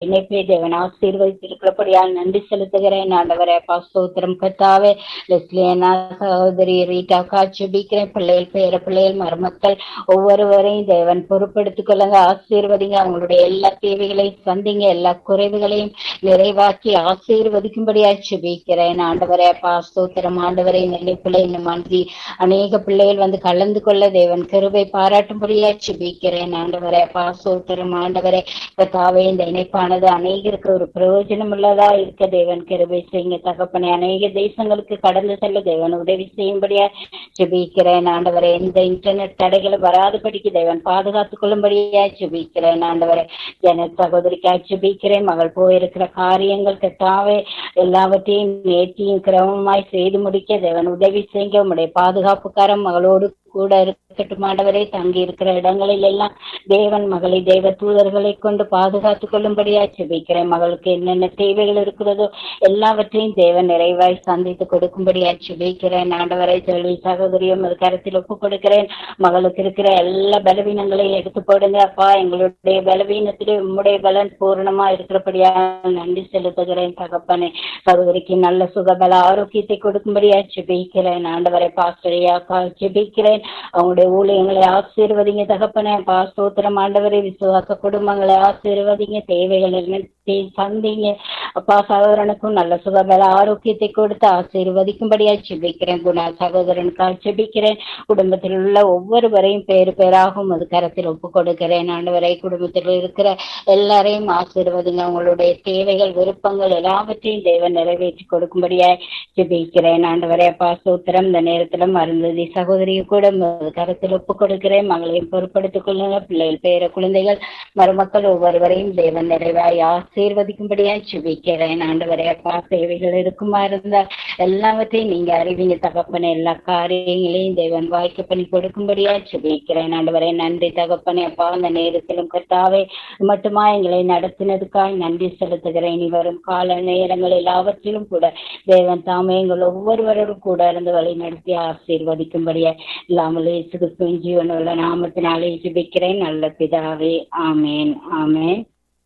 இணைப்பை தேவன் ஆசீர்வதித்திருக்கிறபடியால் நன்றி செலுத்துகிறேன் ஆண்டவரே பாஸ்தோத்திரம் கத்தாவே லெஸ்லியனா சகோதரி ரீட்டாக்கா ஜெபிக்கிறேன் பிள்ளைகள் பேர பிள்ளைகள் மருமக்கள் ஒவ்வொருவரையும் தேவன் பொறுப்படுத்திக் கொள்ளுங்க ஆசீர்வதிங்க அவங்களுடைய எல்லா தேவைகளையும் சந்திங்க எல்லா குறைவுகளையும் நிறைவாக்கி ஆசீர்வதிக்கும்படியா ஜெபிக்கிறேன் ஆண்டவரே பாஸ்தோத்திரம் ஆண்டவரை நிலைப்பிள்ளை இந்த மாதிரி அநேக பிள்ளைகள் வந்து கலந்து கொள்ள தேவன் கருவை பாராட்டும்படியா ஜெபிக்கிறேன் ஆண்டவரே பாஸ்தோத்திரம் ஆண்டவரே கத்தாவே இந்த இணைப்பானது அநேகருக்கு ஒரு பிரயோஜனம் உள்ளதா இருக்க தேவன் கிருபை செய்யுங்க தகப்பனே அநேக தேசங்களுக்கு கடந்து செல்ல தேவன் உதவி செய்யும்படியா ஜெபிக்கிறேன் ஆண்டவரே இந்த இன்டர்நெட் தடைகளை வராதபடிக்கு தேவன் பாதுகாத்துக் கொள்ளும்படியா ஜெபிக்கிறேன் ஆண்டவரே ஜன சகோதரிக்கா ஜெபிக்கிறேன் மகள் போயிருக்கிற காரியங்கள் கட்டாவே எல்லாவற்றையும் நேர்த்தியும் கிரமமாய் செய்து முடிக்க தேவன் உதவி செய்யுங்க உங்களுடைய பாதுகாப்புக்காரன் மகளோடு கூட இருக்கட்டும் ஆண்டவரே தங்கி இருக்கிற இடங்களில் எல்லாம் தேவன் மகளை தேவ தூதர்களை கொண்டு பாதுகாத்துக் கொள்ளும்படியா ஜெபிக்கிறேன் மகளுக்கு என்னென்ன தேவைகள் இருக்கிறதோ எல்லாவற்றையும் தேவன் நிறைவாய் சந்தித்து கொடுக்கும்படியா ஜெபிக்கிறேன் ஆண்டவரை சொல்லி சகோதரியும் அது கருத்தில் ஒப்பு கொடுக்கிறேன் மகளுக்கு இருக்கிற எல்லா பலவீனங்களையும் எடுத்து போடுங்க அப்பா எங்களுடைய பலவீனத்திலே உம்முடைய பலன் பூரணமா இருக்கிறபடியா நன்றி செலுத்துகிறேன் தகப்பனே சகோதரிக்கு நல்ல சுகபல ஆரோக்கியத்தை கொடுக்கும்படியா ஜெபிக்கிறேன் ஆண்டவரை பாஸ்டரியாக்கா ஜெபிக்கிறேன் அவங்களுடைய ஊழியங்களை ஆசீர்வதிங்க தகப்பனே பாஸ்தோத்திரம் ஆண்டவரை விசுவாச குடும்பங்களை ஆசீர்வதிங்க தேவைகள் சந்திங்க அப்பா சகோதரனுக்கும் நல்ல சுகபல ஆரோக்கியத்தை கொடுத்து ஆசீர்வதிக்கும்படியா ஜெபிக்கிறேன் குணா சகோதரனுக்காக ஜெபிக்கிறேன் குடும்பத்தில் உள்ள ஒவ்வொருவரையும் பேரு பேராகவும் அது கரத்தில் ஒப்பு கொடுக்கிறேன் ஆண்டவரை குடும்பத்தில் இருக்கிற எல்லாரையும் ஆசீர்வதிங்க அவங்களுடைய தேவைகள் விருப்பங்கள் எல்லாவற்றையும் தேவன் நிறைவேற்றி கொடுக்கும்படியா ஜெபிக்கிறேன் ஆண்டவரே அப்பா சூத்திரம் இந்த நேரத்துல மருந்ததி சகோதரியும் கூட உமது கரத்தில் ஒப்பு கொடுக்கிறேன் மகளையும் பொறுப்படுத்திக் கொள்ளுங்க பிள்ளைகள் பேர குழந்தைகள் மருமக்கள் ஒவ்வொருவரையும் தேவன் நிறைவாய் ஆசீர்வதிக்கும்படியா ஜெபிக்கிறேன் ஆண்டவரே அப்பா தேவைகள் இருக்குமா இருந்தால் எல்லாவற்றையும் நீங்க அறிவிங்க தகப்பனே எல்லா காரியங்களையும் தேவன் வாய்க்க பண்ணி கொடுக்கும்படியா ஜெபிக்கிறேன் ஆண்டவரே நன்றி தகப்பனே அப்பா அந்த நேரத்திலும் கர்த்தாவே மட்டுமா எங்களை நடத்தினதுக்காய் நன்றி செலுத்துகிறேன் இனி வரும் கால நேரங்கள் எல்லாவற்றிலும் கூட தேவன் தாமே எங்கள் ஒவ்வொருவரோடும் கூட இருந்து வழி நடத்தி ஆசீர்வதிக்கும்படியா இல்லாமல் இயேசுகிறிஸ்துவின் ஜீவனுள்ள நாமத்தினாலே ஜெபிக்கிறேன் நல்ல பிதாவே ஆமேன் ஆமேன்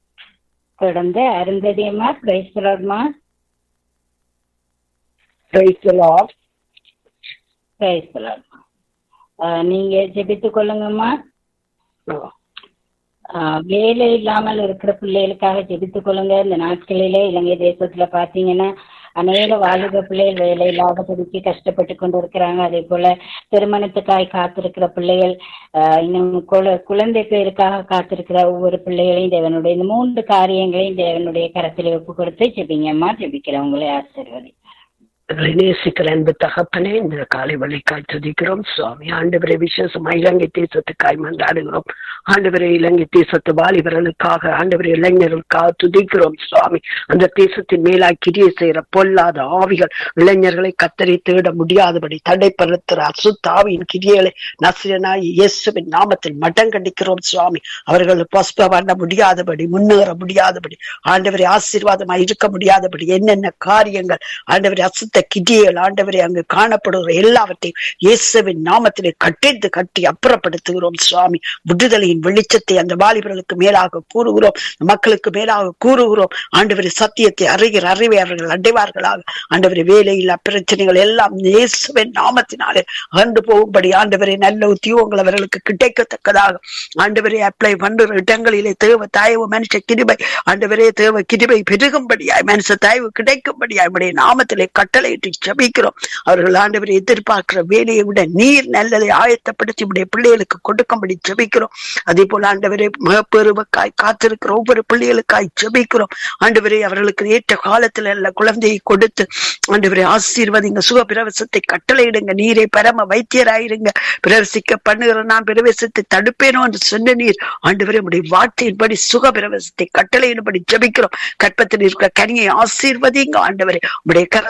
தொடர்ந்து அருந்ததியம்மா பிரைஸ்லர்மா Praise the Lord. பிரைஸ்லர்மா நீங்க ஜெபித்துக் கொள்ளுங்கம்மா ஆஹ் வேலை இல்லாமல் இருக்கிற பிள்ளைகளுக்காக ஜெபித்துக் கொள்ளுங்க இந்த நாட்களிலே இலங்கை தேசத்துல பாத்தீங்கன்னா அநேக வாலிப பிள்ளைகள் வேலை இல்லாதபடிக்கு கஷ்டப்பட்டு கொண்டு இருக்கிறாங்க அதே போல திருமணத்துக்காய் காத்திருக்கிற பிள்ளைகள் ஆஹ் இன்னும் குழ- குழந்தை பேருக்காக காத்திருக்கிற ஒவ்வொரு பிள்ளைகளையும் தேவனுடைய இந்த மூன்று காரியங்களையும் தேவனுடைய கரத்தில் ஒப்பு கொடுத்து ஜெபிங்கம்மா ஜெபிக்கிறேன் உங்களை ஆசீர்வதி எங்களை நேசிக்கிற அன்பு தகப்பனே இந்த காலை வழிக்காய் துதிக்கிறோம் சுவாமி ஆண்டவரை விசேஷமா இலங்கை தேசத்துக்காய் மன்றாடுகிறோம் ஆண்டவரை இலங்கை தேசத்து வாலிபர்களுக்காக ஆண்டவரை இளைஞர்களுக்காக துதிக்கிறோம் சுவாமி அந்த தேசத்தின் மேலாய் கிரியை செய்யற பொல்லாத ஆவிகள் இளைஞர்களை கத்தரி தேட முடியாதபடி தடைப்படுத்துற அசுத்தாவியின் கிரியைகளை நசிரனாய் இயேசுவின் நாமத்தில் மட்டங்கடிக்கிறோம் சுவாமி அவர்கள் பஸ்ப பண்ண முடியாதபடி முன்னேற முடியாதபடி ஆண்டவரை ஆசீர்வாதமாய் இருக்க முடியாதபடி என்னென்ன காரியங்கள் ஆண்டவரை அசுத்த கிதியல் ஆண்டவரை அங்கு காணப்படுகிற எல்லாவற்றையும் இயேசுவின் நாமத்திலே கட்டித்து கட்டி அப்புறப்படுத்துகிறோம் சுவாமி விடுதலையின் வெளிச்சத்தை அந்த வாலிபர்களுக்கு மேலாக கூறுகிறோம் மக்களுக்கு மேலாக கூறுகிறோம் ஆண்டவரை சத்தியத்தை அறிகிற அறிவை அவர்கள் அடைவார்களாக ஆண்டவரை வேலையில்லா பிரச்சனைகள் எல்லாம் இயேசுவின் நாமத்தினாலே அகன்று போகும்படி ஆண்டவரை நல்ல உத்தியோகங்கள் அவர்களுக்கு கிடைக்கத்தக்கதாக ஆண்டவரை அப்ளை பண்ணுற இடங்களிலே தேவ தாயவு மனுஷ கிருபை ஆண்டவரே தேவ கிருபை பெருகும்படியாய் மனுஷ தாய்வு கிடைக்கும்படியாய் உடைய நாமத்திலே கட்டளையிட்டு ஜபிக்கிறோம் அவர்கள் ஆண்டவரை எதிர்பார்க்கிற வேலையை விட நீர் நல்லதை ஆயத்தப்படுத்தி உடைய பிள்ளைகளுக்கு கொடுக்கும்படி ஜபிக்கிறோம் அதே போல ஆண்டவரே மகப்பெருவக்காய் காத்திருக்கிற ஒவ்வொரு பிள்ளைகளுக்காய் ஜபிக்கிறோம் ஆண்டவரே அவர்களுக்கு ஏற்ற காலத்துல நல்ல குழந்தையை கொடுத்து ஆண்டவரே ஆசீர்வதிங்க சுக பிரவசத்தை கட்டளையிடுங்க நீரை பரம வைத்தியராயிருங்க பிரவசிக்க பண்ணுகிற நான் பிரவேசத்தை தடுப்பேனோ என்று சொன்ன நீர் ஆண்டவரே உடைய வார்த்தையின்படி சுக பிரவேசத்தை கட்டளையிடும்படி ஜபிக்கிறோம் கற்பத்தில் இருக்கிற கனியை ஆசீர்வதிங்க ஆண்டவரே உடைய கரத்துல நாங்கள்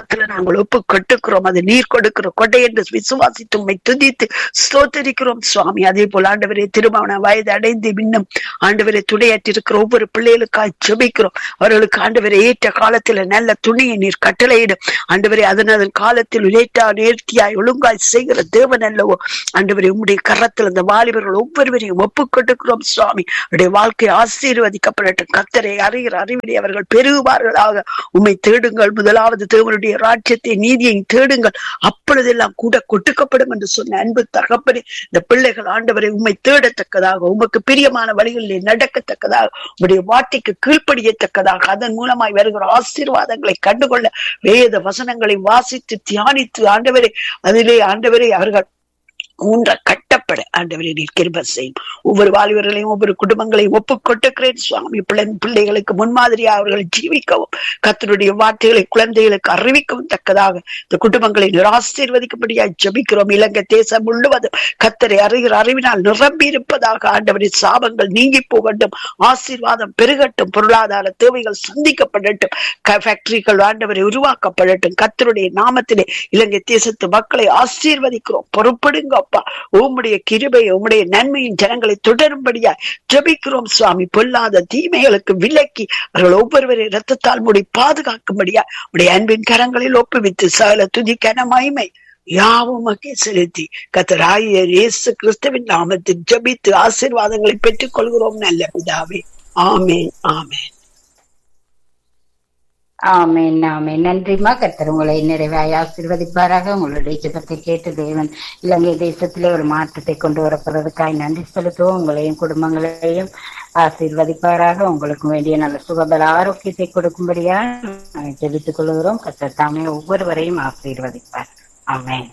நாங்கள் ஒப்பு கொட்டுக்கிறோம் அது நீர் கொடுக்கிற கொடை என்று விசுவாசித்து உம்மை துதித்து ஸ்தோத்தரிக்கிறோம் சுவாமி அதே போல ஆண்டவரே திருமண வயது அடைந்து இன்னும் ஆண்டவரை துணையாற்றிருக்கிற ஒவ்வொரு பிள்ளைகளுக்காய் ஜெபிக்கிறோம் அவர்களுக்கு ஆண்டவரை ஏற்ற காலத்துல நல்ல துணியை நீர் கட்டளையிடும் ஆண்டவரே அதன் அதன் காலத்தில் லேட்டா நேர்த்தியாய் ஒழுங்காய் செய்கிற தேவன் அல்லவோ ஆண்டவரே உம்முடைய கரத்தில் அந்த வாலிபர்கள் ஒவ்வொருவரையும் ஒப்பு கொட்டுக்கிறோம் சுவாமி அவருடைய வாழ்க்கை ஆசீர்வதிக்கப்படட்டும் கத்தரை அறிகிற அறிவிலே அவர்கள் பெருகுவார்களாக உம்மை தேடுங்கள் முதலாவது தேவனுடைய ராஜ்யத்தை நீதியை தேடுங்கள் அப்பொழுதெல்லாம் கூட கொட்டுக்கப்படும் என்று சொன்ன அன்பு தகப்பனே இந்த பிள்ளைகள் ஆண்டவரை உம்மை தேடத்தக்கதாக உமக்கு பிரியமான வழிகளில் நடக்கத்தக்கதாக உம்முடைய வார்த்தைக்கு கீழ்ப்படியத்தக்கதாக அதன் மூலமாய் வருகிற ஆசீர்வாதங்களை கண்டுகொள்ள வேத வசனங்களை வாசித்து தியானித்து ஆண்டவரை அதிலே ஆண்டவரை அவர்கள் ஊன்ற கட்டப்பட ஆண்டவரை நீர் கிருப செய்யும் ஒவ்வொரு வாலிபர்களையும் ஒவ்வொரு குடும்பங்களையும் ஒப்பு கொட்டுக்கிறேன் சுவாமி பிள்ளை பிள்ளைகளுக்கு முன்மாதிரியாக அவர்கள் ஜீவிக்கவும் கத்தருடைய வார்த்தைகளை குழந்தைகளுக்கு அறிவிக்கவும் தக்கதாக இந்த குடும்பங்களை நிராசீர்வதிக்கும்படியாக ஜபிக்கிறோம் இலங்கை தேசம் முழுவதும் கத்தரை அறிகிற அறிவினால் நிரம்பி இருப்பதாக ஆண்டவரின் சாபங்கள் நீங்கி போகட்டும் ஆசீர்வாதம் பெருகட்டும் பொருளாதார தேவைகள் சந்திக்கப்படட்டும் ஃபேக்டரிகள் ஆண்டவரை உருவாக்கப்படட்டும் கத்தருடைய நாமத்திலே இலங்கை தேசத்து மக்களை ஆசீர்வதிக்கிறோம் பொறுப்படுங்க அப்பா உம்முடைய கிருபை உம்முடைய நன்மையின் ஜனங்களை தொடரும்படியா ஜபிக்கிறோம் சுவாமி பொல்லாத தீமைகளுக்கு விலக்கி அவர்கள் ஒவ்வொருவரை ரத்தத்தால் மூடி பாதுகாக்கும்படியா உடைய அன்பின் கரங்களில் ஒப்புவித்து சகல துதிக்கன மகிமை யாவும் மக்கே செலுத்தி கத்தராயர் இயேசு கிறிஸ்துவின் நாமத்தில் ஜபித்து ஆசீர்வாதங்களை பெற்றுக் கொள்கிறோம் நல்ல பிதாவே ஆமேன் ஆமேன் ஆமென் ஆமென் நன்றிமா கர்த்தர் உங்களை நிறைவாய் ஆசீர்வதிப்பாராக உங்களுடைய ஜெபத்தை கேட்டு தேவன் இலங்கை தேசத்திலே ஒரு மாற்றத்தை கொண்டு வரப்படுறதுக்காய் நன்றி செலுத்துவோம் உங்களையும் குடும்பங்களையும் ஆசீர்வதிப்பாராக உங்களுக்கு வேண்டிய நல்ல சுகபல ஆரோக்கியத்தை கொடுக்கும்படியா நாங்கள் ஜெபித்துக் கொள்கிறோம் கர்த்தர் தாமே ஒவ்வொருவரையும் ஆசீர்வதிப்பார் ஆமென்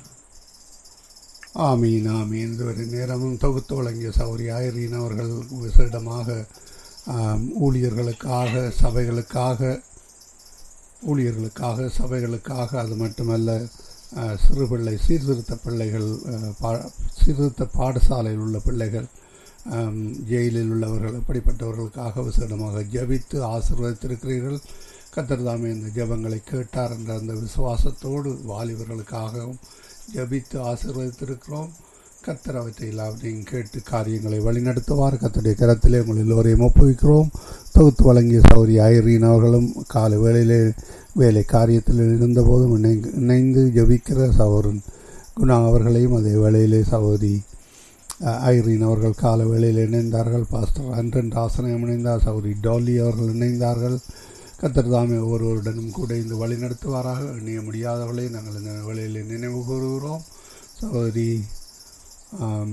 ஆமீன் ஆமீன் இதுவரை நேரமும் தொகுத்து வழங்கிய சௌரி ஆயிரீன் அவர்கள் விசேடமாக ஆம், ஊழியர்களுக்காக சபைகளுக்காக ஊழியர்களுக்காக சபைகளுக்காக அது மட்டுமல்ல அஹ், சிறு பிள்ளை சீர்திருத்த பிள்ளைகள் அஹ், பா- சீர்திருத்த பாடசாலையில் உள்ள பிள்ளைகள் ஆம், ஜெயிலில் உள்ளவர்கள் அப்படிப்பட்டவர்களுக்காக விசேடமாக ஜெபித்து ஆசீர்வதித்திருக்கிறீர்கள் கத்தர் தாமே இந்த ஜெபங்களை கேட்டார் என்ற அந்த விசுவாசத்தோடு வாலிபர்களுக்காகவும் ஜெபித்து ஆசீர்வதித்திருக்கிறோம் கத்தர் அவற்றை எல்லாவற்றையும் கேட்டு காரியங்களை வழிநடத்துவார் கத்தருடைய கரத்திலே உங்கள் எல்லோரையும் ஒப்புவிக்கிறோம் தொகுத்து வழங்கிய சௌரி ஐரீன் அவர்களும் காலை வேளையிலே வேலை காரியத்தில் இருந்தபோதும் இணைந்து இணைந்து ஜபிக்கிற சகோதரன் குணா அவர்களையும் அதே வேளையிலே சகோதரி அஹ், ஐரீன் அவர்கள் கால வேளையில் இணைந்தார்கள் பாஸ்டர் அன்றன் ராசனம் இணைந்தார் சௌரி டாலி அவர்கள் இணைந்தார்கள் கத்தர் தாமே ஒவ்வொருவருடனும் கூட இந்த வழி நடத்துவாராக எண்ணிய முடியாதவர்களை நாங்கள் இந்த வேளையில் நினைவு கூறுகிறோம் சகோதரி ஆம்,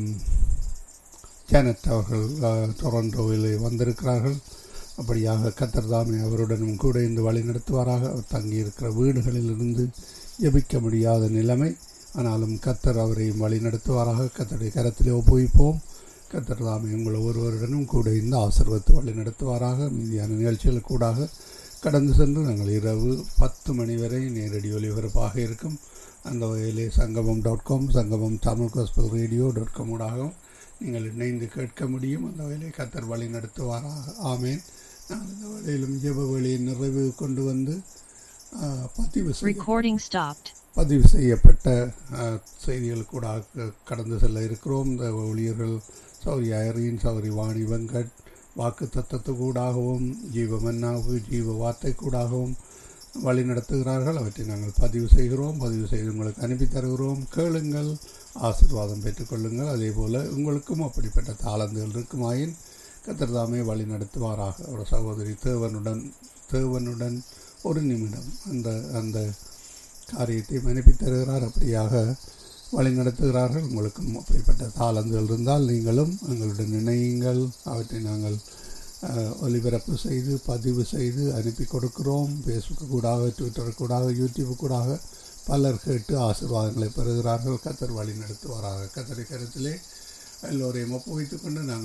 ஜானட் அவர்கள் அஹ், டொரண்டோவில் வந்திருக்கிறார்கள் அப்படியாக கத்தர் தாமே அவருடனும் கூட இந்த வழி நடத்துவாராக அவர் தங்கியிருக்கிற வீடுகளிலிருந்து ஜெபிக்க முடியாத நிலைமை ஆனாலும் கத்தர் அவரையும் வழி நடத்துவாராக கத்தருடைய கரத்திலே ஒப்புவிப்போம் கத்தர் தாமே உங்கள் ஒருவருடனும் கூட இந்த ஆசீர்வத்து வழி நடத்துவாராக மீதியான நிகழ்ச்சிகள் கூடாக கடந்து சென்று நாங்கள் இரவு பத்து மணி வரை நேரடி ஒலிபரப்பாக இருக்கும் அந்த வகையிலே சங்கமம் dot com Sangamam Tamil gospel radio dot com ஊடாகவும் நீங்கள் இணைந்து கேட்க முடியும் அந்த வகையிலே கத்தர் வழி நடத்துவாராக ஆமேன் நாங்கள் இந்த வேளையிலும் ஜெப வழியை நிறைவு கொண்டு வந்து ஆ, பதிவு செய்ய Recording stopped. பதிவு செய்யப்பட்ட அஹ், செய்திகள் கூட க- கடந்து செல்ல இருக்கிறோம் இந்த ஊழியர்கள் சௌரி ஐரீன் சௌரி வாணி வெங்கட் வாக்கு தத்தத்து கூடாகவும் ஜீவ மன்னாவு ஜீவ வார்த்தை கூடாகவும் வழி நடத்துகிறார்கள் அவற்றை நாங்கள் பதிவு செய்கிறோம் பதிவு செய்து உங்களுக்கு அனுப்பி தருகிறோம் கேளுங்கள் ஆசீர்வாதம் பெற்றுக்கொள்ளுங்கள் அதே போல் உங்களுக்கும் அப்படிப்பட்ட தாளந்துகள் இருக்குமாயின் கத்திரதாமே வழி நடத்துவாராக ஒரு சகோதரி தேவனுடன் தேவனுடன் ஒரு நிமிடம் அந்த அந்த காரியத்தை அனுப்பி தருகிறார் அப்படியாக வழி நடத்துகிறார்கள் உங்களுக்கும் அப்படிப்பட்ட தாளந்துகள் இருந்தால் நீங்களும் எங்களுடன் இணையுங்கள் அவற்றை நாங்கள் அஹ், ஒலிபரப்பு செய்து பதிவு செய்து அனுப்பி கொடுக்கிறோம் ஃபேஸ்புக்கு கூடாக ட்விட்டர் கூடாக யூடியூப் கூடாக பலர் கேட்டு ஆசீர்வாதங்களை பெறுகிறார்கள் கத்தர் வழி நடத்துவாராக கத்தரை கருத்திலே எல்லோரையும் ஒப்புவித்துக் கொண்டு நாங்கள்